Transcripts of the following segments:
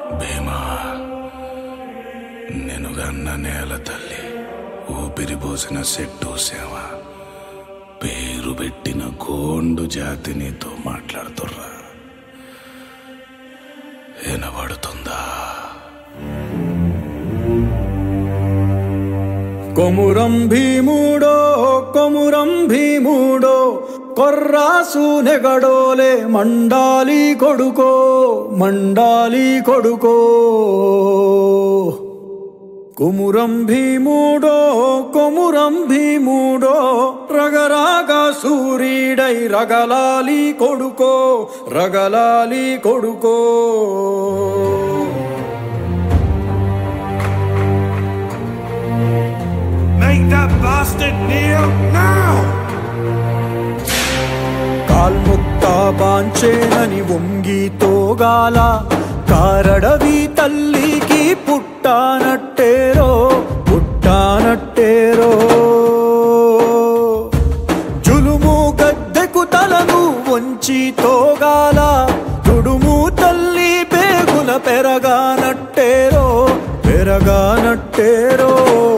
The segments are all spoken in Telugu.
భీమా నెనుగన్న నేల తల్లి ఊపిరి పోసిన చెట్టు సేవ పేరు పెట్టిన గోండు జాతి నీతో మాట్లాడుతుర్రా వినబడుతుందా కొమురం భీముడో కొమురం భీముడో కొర్రాసు నెగడోలే మండాలి కొడుకో మండాలి కొడుకో కుమురం భీముడో కొమురం భీముడో రగరాగా సూర్యుడై రగలాలి కొడుకో రగలాలి కొడుకో Make that bastard kneel now! కాల్ముక్తా బాంచేనని వంగి తోగాల కారడవి తల్లికి పుట్టానట్టేరో పుట్టానట్టేరో జులుము గద్దెకు తలను వంచి తోగాల తుడుము తల్లి పేగుల పెరగానట్టేరో పెరగానట్టేరో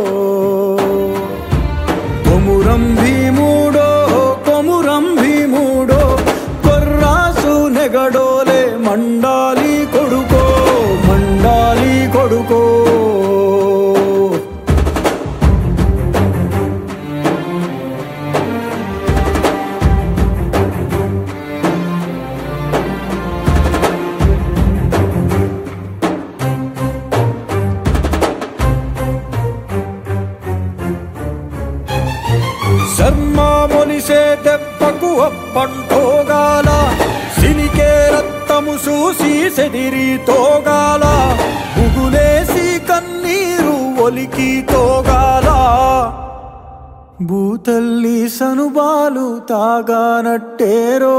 కొమురం భీముడో కొమురం భీముడో కొర్రాసు నెగడోలే మండాలి కొడుకో మండాలి కొడుకో శర్మ మొలిసే దెబ్బకు అప్పంటోగాల సిలికే రక్తము చూసి సెదిరి తోగాల బుగులేసి కన్నీరు ఒలికి తోగాల భూతల్లి సనుబాలు తాగానట్టేరో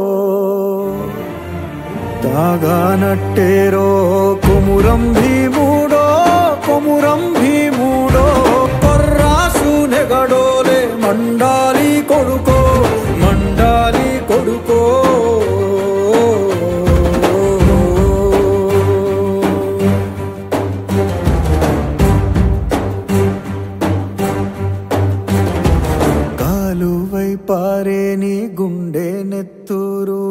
తాగానట్టేరో కొమురం భీముడో కొమురం భీముడో కొర్రాసు నెగడోలే మండాలి కొడుకో మండాలి కొడుకో కాలువై పారే నీ గుండె నెత్తూరు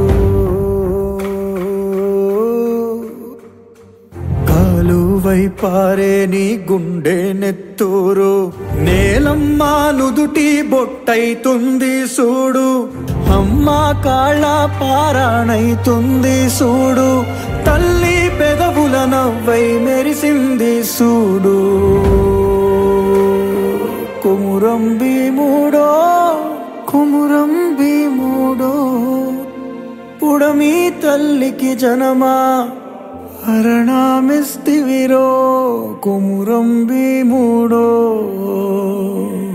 కాలువై పారే నీ గుండె నెత్తూరు నేలమ్మ నుదుటి బొట్టైతుంది సూడు అమ్మ కాళ్ళ పారాణైతుంది సూడు తల్లి పెదవుల నవ్వై మెరిసింది సూడు కుమురం భీముడో కుమురం భీముడో పుడమి తల్లికి జనమా అరణామిస్తివిరో కుమురం భీముడో